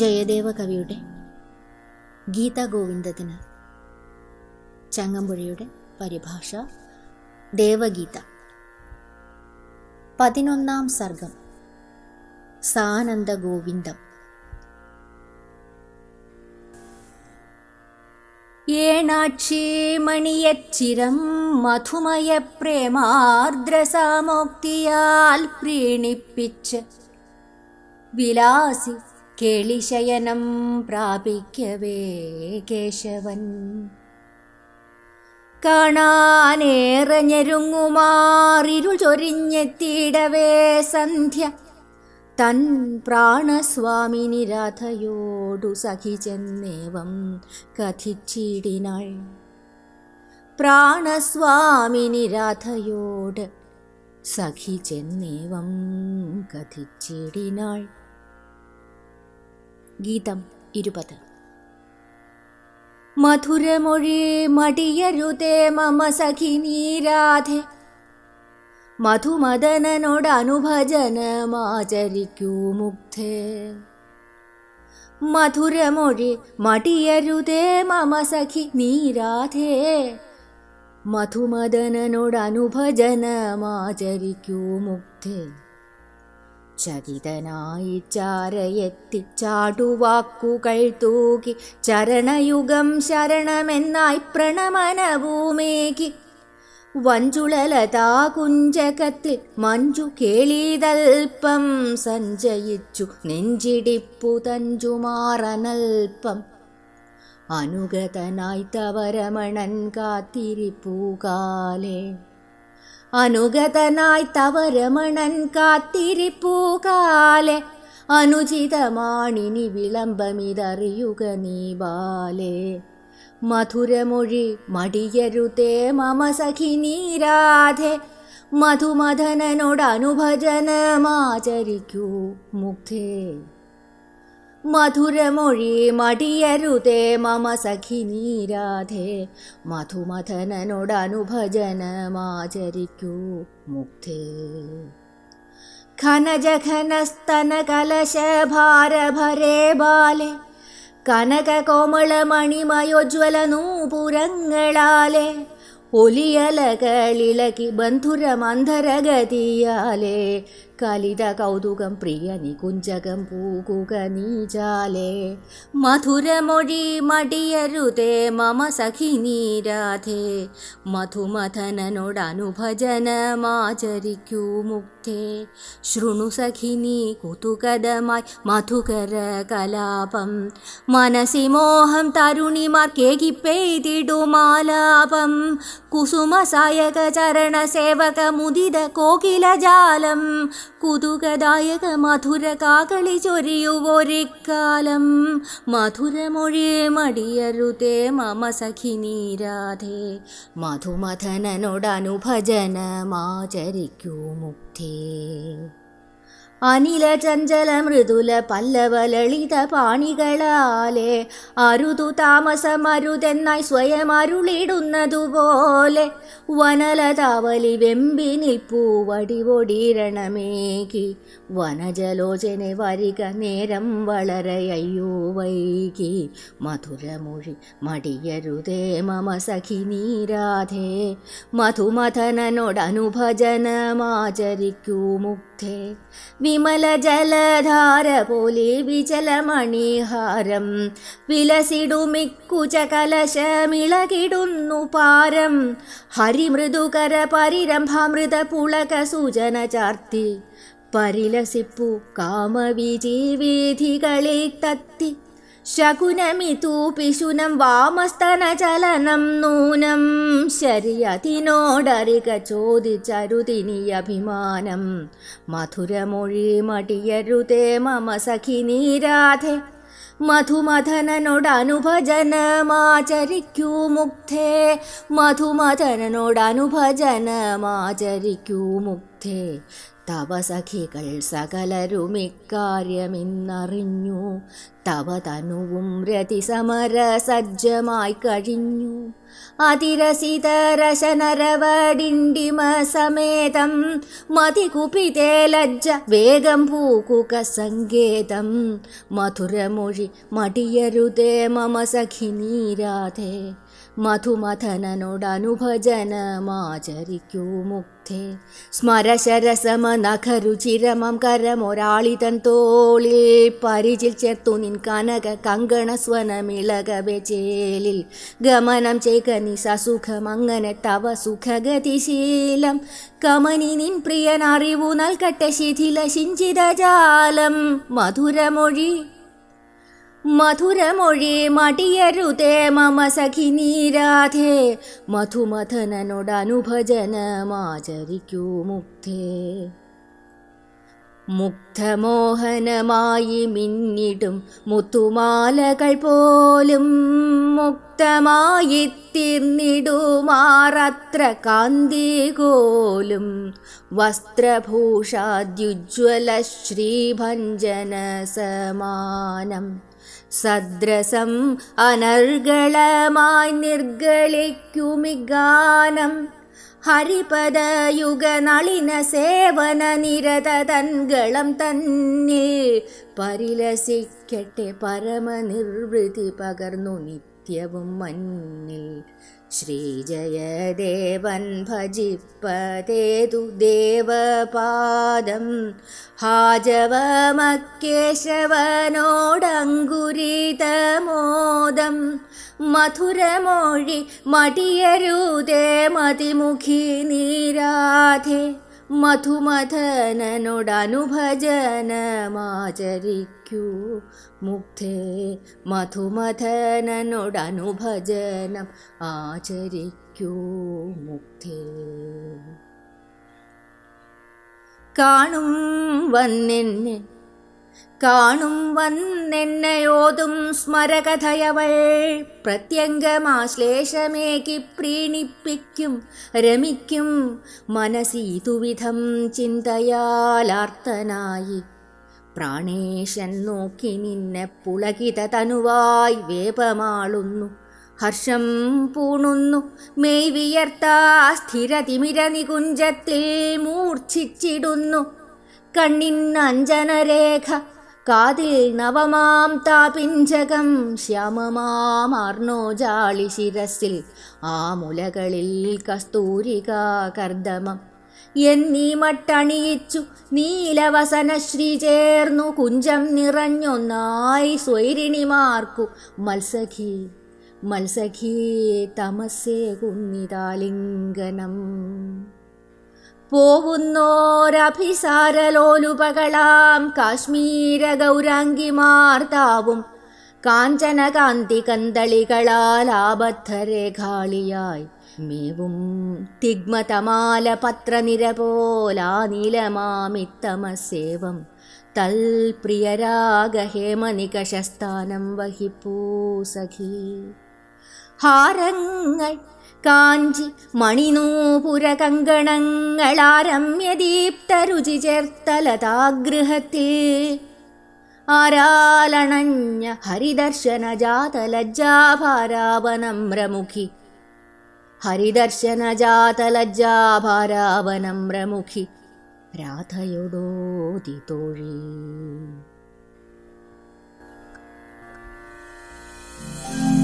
ജയദേവ കവിയുടെ ഗീതാഗോവിന്ദത്തിന് ചങ്ങമ്പുഴയുടെ പരിഭാഷ ദേവഗീത പതിനൊന്നാം സർഗം സാനന്ദ ഗോവിന്ദം ഏണാക്ഷി മണിയച്ചിരം മധുമയ പ്രേമാർദ്രസാമോക്തിയാൽ പ്രീണിപ്പിച്ച് വിലാസി കേളിശയനം പ്രാപിക്കവേ കേശവൻ കാണാനേറെ ഞെരുങ്ങുമാറിരുൾ ചൊരിഞ്ഞെത്തിയിടവേ സന്ധ്യ തൻ പ്രാണസ്വാമിനി രാധയോടു സഖി ചെന്നേവം കഥിച്ചിടിനാൾ പ്രാണസ്വാമിനി രാധയോട് സഖി ചെന്നേവം കഥിച്ചിടിനാൾ ഗീതം ഇരുപത് മധുരമൊഴി മടിയരുതേ മമ സഖി നീരാധെ മധുമദനനോടനുഭജനമാചരിക്കൂ മുഗ്ധേ മധുരമൊഴി മടിയരുതേ മമ സഖി നീരാധേ മധുമദനനോടനുഭജനമാചരിക്കൂ മുഗ്ധേ ചകിതനായി ചാരയെത്തി ചാടുവാക്കുകൾ തൂക്കി ചരണയുഗം ശരണമെന്നായി പ്രണമനഭൂമേകി വഞ്ചുളലതാ കുഞ്ചകത്തിൽ മഞ്ജു കേളിതൽപ്പം സഞ്ചയിച്ചു നെഞ്ചിടിപ്പു തഞ്ചുമാറനൽപ്പം അനുഗതനായി തവരമണൻ കാത്തിരിപ്പൂകാലേ അനുഗതനായി തവരമണൻ കാത്തിരിപ്പൂകാലെ അനുചിതമാണിനി വിളംബമിതറിയുക നീ ബാലേ മധുരമൊഴി മടിയരുതേ മമ സഖി നീരാധെ മധുമദനനോടനുഭജനമാചരിക്കൂ മുഗ്ധേ മധുരമൊഴി മടിയരുതേ മമ സഖി നീരാധേ മധുമഥനനോടനുഭജനമാചരിക്കൂ മുഗ്ധേ ഘനജഘനസ്തന കലശഭാരഭരേ ബാലെ കനകകോമളമണിമയോജ്വല നൂപുരങ്ങളാലെ ഒലിയലകളിളകി ബന്ധുരമന്ധരഗതിയാലേ കലിത കൗതുകം പ്രിയ നികുഞ്ചകം പൂകുക നീജാലേ മധുരമൊഴി മടിയരുതേ മമ സഖി നീരാധേ മധുമഥനനോടനുഭജനമാചരിക്കൂ മുക്തേ ശൃണു സഖിനി കുതുകതമായി മധുകര കലാപം മനസി മോഹം തരുണിമാർ കേകിപ്പെയ്തിടുമാലാപം കുസുമസായക ചരണ സേവക മുദിത കോകിലജാലം കുതുകദായക മധുര കാകളി ചൊരിയുവൊരിക്കാലം മധുരമൊഴി മടിയരുതേ മമ സഖി നീരാധേ മധുമഥനനോടനുഭജനമാചരിക്കൂ മുക്തേ അനില ചഞ്ചല മൃദുല പല്ലവ ലളിത പാണികളാലെ അരുതു താമസമരുതെന്നായി സ്വയം അരുളിടുന്നതുപോലെ വനലതാവലി വെമ്പി നിൽപ്പൂ വടിവൊടിരണമേകി വനജലോചനെ വരിക നേരം വളരെയ്യോ വൈകി മധുരമൊഴി മടിയരുതേ മമ സഖി നീരാധേ മധുമഥനനോടനുഭജനമാചരിക്കൂ മുഗ്ധേ വിമല ജലധാര പോലെ വിചലമണിഹാരം വിലസിടുമിക്കുച കലശമിളകിടുന്നു പാരം ഹരിമൃദുകര പരിരംഭാമൃത പുളക സൂചന ചാർത്തി പരിലസിപ്പു കാമവിജീവീഥികളിൽ തത്തി ശകുനമിതു പിശുനം വാമസ്തന ചലനം നൂനം ശരിയതിനോടറിക ചോദിച്ചരുതിനി അഭിമാനം മധുരമൊഴി മടിയരുതേ മമ സഖി നീരാധെ മധുമഥനനോടനുഭജനമാചരിക്കൂ മുഗ്ധേ മധുമഥനനോടനുഭജനമാചരിക്കൂ മുഗ്ധേ തവ സഖികൾ സകലരും ഇക്കാര്യമെന്നറിഞ്ഞു തവ തനുവും രതിസമര സജ്ജമായി കഴിഞ്ഞു അതിരസിതരശനരവടിണ്ടിമ സമേതം മതികുപിതേ ലജ്ജ വേഗം പൂക്കുക സങ്കേതം മധുരമൊഴി മടിയരുതേ മമ സഖിനീരാധേ മധുമഥനനോടനുഭജനമാചരിക്കൂ മുക്തേ സ്മരശരസമ നഖരുചിരമം കരമൊരാളിതൻ തോളിൽ പരിചിൽ ചേർത്തു നിൻ കനക കങ്കണസ്വനമിളകവെ ചേലിൽ ഗമനം ചെയ്ക നിസ സുഖം അങ്ങനെ തവ സുഖഗതിശീലം കമനി നിൻ പ്രിയൻ അറിവു നൽകട്ടെ ശിഥില ശിഞ്ചിതജാലം മധുരമൊഴി മധുരമൊഴി മടിയരുതേ മമ സഖി നീരാധേ മധുമഥനനോടനുഭജനമാചരിക്കൂ മുക്തേ മുക്തമോഹനമായി മിന്നിടും മുത്തുമാലകൾ പോലും മുക്തമായി തീർന്നിടുമാറത്ര കാന്തി കോലും വസ്ത്രഭൂഷാദ്യുജ്വല ശ്രീഭഞ്ജന സമാനം സദ്രസം അനർഗളമായി നിർഗളിക്കുമിഗാനം ഹരിപദയുഗ നളിന സേവന നിരത തൻകളം തന്നിൽ പരിലസിക്കട്ടെ പരമനിർവൃതി പകർന്നു നിത്യവും മഞ്ഞിൽ ശ്രീജയദേവൻ ഭജിപ്പതേതു ദേവപാദം ഹാജവമക്കേശവനോടങ്കുരിതമോദം മധുരമൊഴി മടിയരുതേ മതിമുഖി നീരാധേ മധുമഥനനോടനുഭജനമാചരിക്കൂ മുക്തേ മധുമഥനനോടനുഭജനം ആചരിക്കൂ മുക്തേ കാണും വന്നെന്നെ കാണും വന്നെന്നയോതും സ്മരകഥയവൾ പ്രത്യംഗമാശ്ലേഷമേകി പ്രീണിപ്പിക്കും രമിക്കും മനസീതുവിധം ചിന്തയാലാർത്തനായി പ്രാണേശൻ നോക്കി നിന്നെ പുളകിത തനുവായി വേപമാളുന്നു ഹർഷം പൂണുന്നു മെയ് വിയർത്താ സ്ഥിരതിമിര നികുഞ്ചത്തിൽ മൂർച്ഛിച്ചിടുന്നു കണ്ണിൻ അഞ്ജനരേഖ കാതിൽ നവമാം താപിഞ്ചകം ശ്യാമമാർണോ ജാളി ശിരസിൽ ആ മുലകളിൽ കസ്തൂരിക കർദമം എന്നീ മട്ടണിയിച്ചു നീലവസന ശ്രീ ചേർന്നു കുഞ്ചം നിറഞ്ഞൊന്നായി സ്വൈരിണിമാർക്കു മത്സഖി മത്സഖി തമസേ കുന്നിതാലിംഗനം പോവുന്നോരഭിസാരലോലുപകളാം കാശ്മീര ഗൗരാംഗിമാർത്താവും കാഞ്ചനകാന്തി കന്തളികളാൽ ആബദ്ധരേഖാളിയായി മേവും തിഗ്മതമാല പത്രനിരപോലാ നീലമാമിത്തമസേവം തൽപ്രിയരാഗഹേമനികശസ്ഥാനം വഹിപ്പൂ സഖി ഹാരങ്ങൾ കാഞ്ചി മണിനൂപുര കങ്കണങ്ങളാരമ്യദീപ്ത രുചി ചേർത്തലതാഗൃഹത്തിൽ ആരാലണഞ്ഞ ഹരിദർശന ജാതലജ്ജാഭാരാവനമ്രമുഖി ഹരിദർശന ജാതലജ്ജാഭാരാവനമ്രമുഖി രാധയൊടോതി തോഴി thank you